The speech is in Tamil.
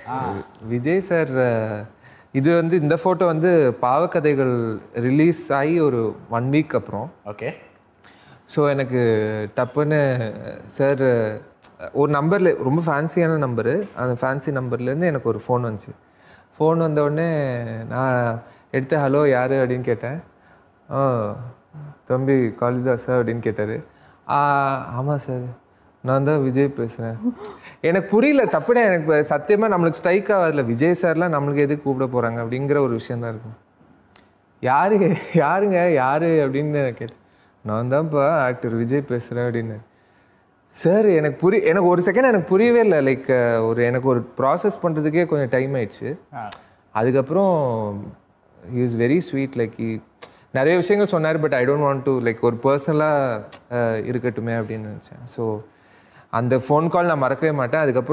விஜய் சார் இது வந்து இந்த ஃபோட்டோ வந்து பாவக்கதைகள் ரிலீஸ் ஆகி ஒரு ஒன் வீக் அப்புறம் ஓகே ஸோ எனக்கு டப்புன்னு சார் ஒரு நம்பரில் ரொம்ப ஃபேன்சியான நம்பரு அந்த ஃபேன்சி நம்பர்லேருந்து எனக்கு ஒரு ஃபோன் வந்துச்சு ஃபோன் வந்த உடனே நான் எடுத்து ஹலோ யார் அப்படின்னு கேட்டேன் ஆ தம்பி காளிதாஸ் அப்படின்னு கேட்டார் ஆமாம் சார் நான் தான் விஜய் பேசுகிறேன் எனக்கு புரியல தப்புனே எனக்கு சத்தியமாக நம்மளுக்கு ஸ்ட்ரைக் ஆகாதுல விஜய் சார்லாம் நம்மளுக்கு எதுக்கு கூப்பிட போகிறாங்க அப்படிங்கிற ஒரு விஷயம் தான் இருக்கும் யாரு யாருங்க யாரு அப்படின்னு கேட்டேன் நான் தான்ப்பா ஆக்டர் விஜய் பேசுகிறேன் அப்படின்னு சார் எனக்கு புரி எனக்கு ஒரு செகண்ட் எனக்கு புரியவே இல்லை லைக் ஒரு எனக்கு ஒரு ப்ராசஸ் பண்ணுறதுக்கே கொஞ்சம் டைம் ஆயிடுச்சு அதுக்கப்புறம் he is very sweet like நிறைய விஷயங்கள் சொன்னார் but I don't want to like ஒரு பர்சனலாக இருக்கட்டுமே அப்படின்னு நினச்சேன் ஸோ அந்த ஃபோன் கால் நான் மறக்கவே மாட்டேன் அதுக்கப்புறம்